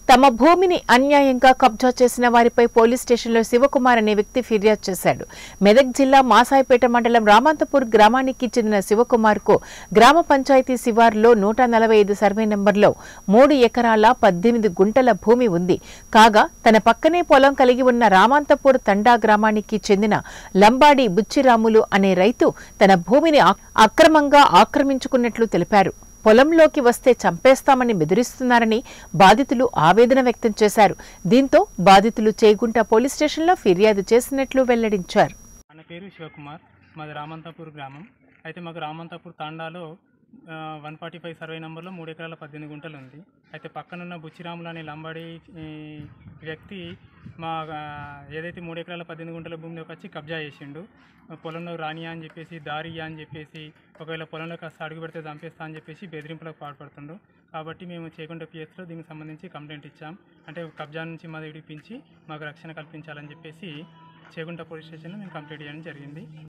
తమ భూమిని అన్యాయంగా కబ్జా చేసిన వారిపై పోలీస్ స్టేషన్లో శివకుమార్ అనే వ్యక్తి ఫిర్యాదు చేశాడు మెదక్ జిల్లా మాసాయిపేట మండలం రామంతపూర్ గ్రామానికి చెందిన శివకుమార్ కు గ్రామ పంచాయతీ శివారులో నూట నలభై ఐదు సర్వే నెంబర్లో మూడు ఎకరాల పద్దెనిమిది గుంటల భూమి ఉంది కాగా తన పక్కనే పొలం కలిగి ఉన్న రామంతపూర్ తండా గ్రామానికి చెందిన లంబాడి బుచ్చిరాములు అనే రైతు తన భూమిని అక్- అక్రమంగా ఆక్రమించుకున్నట్లు తెలిపారు పొలంలోకి వస్తే చంపేస్తామని బెదిరిస్తున్నారని బాధితులు ఆవేదన వ్యక్తం చేశారు దీంతో బాధితులు చేగుంట పోలీస్ స్టేషన్లో ఫిర్యాదు చేసినట్లు వెల్లడించారు నా పేరు శివకుమార్ మాది రామంతాపూర్ గ్రామం అయితే మాకు రామంతాపూర్ తాండాలో వన్ ఫార్టీ ఫైవ్ సర్వే నెంబర్లో మూడు ఎకరాల పద్దెనిమిది గుంటలు ఉంది అయితే పక్కనున్న బుచ్చిరాములు అనే లంబాడి ఈ, వ్యక్తి మా ఆ, ఏదైతే మూడు ఎకరాల పద్దెనిమిది గుంటల భూమిలోకి వచ్చి కబ్జా చేసిండు పొలంలో రానియా అని చెప్పేసి దారియా అని చెప్పేసి ఒకవేళ పొలంలో కాస్త అడుగు పెడితే చంపేస్తా అని చెప్పేసి బెదిరింపులకు పాల్పడుతుండు కాబట్టి మేము చేయకుండా పిఎస్లో దీనికి సంబంధించి కంప్లైంట్ ఇచ్చాం అంటే కబ్జా నుంచి మాది విడిపించి మాకు రక్షణ కల్పించాలని చెప్పేసి చేగుంట పోలీస్ స్టేషన్లో మేము కంప్లైంట్ చేయడం జరిగింది